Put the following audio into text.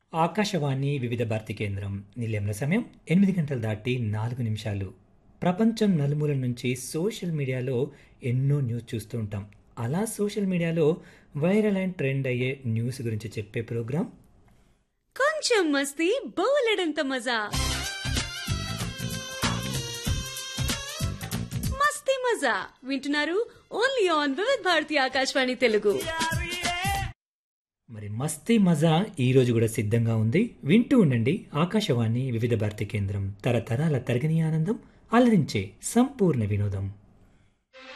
ఆకాశవాణి వివిధ భారతి కేంద్రం నిలయంల సమయం ఎనిమిది గంటలు దాటి నాలుగు నిమిషాలు ప్రపంచం నలుమూల నుంచి సోషల్ మీడియాలో ఎన్నో న్యూస్ చూస్తూ ఉంటాం అలా సోషల్ మీడియాలో వైరల్ అండ్ ట్రెండ్ అయ్యే న్యూస్ గురించి చెప్పే ప్రోగ్రాం కొంచెం మస్తీ బోలెడంత మజా మస్తీ మజా వింటున్నారు ఓన్లీ ఆన్ వివిధ భారతి ఆకాశవాణి తెలుగు మరి మస్తీ మజా ఈ రోజు కూడా సిద్ధంగా ఉంది వింటూ ఉండండి ఆకాశవాణి వివిధ భారతి కేంద్రం తరతరాల తరగని ఆనందం అలరించే సంపూర్ణ వినోదం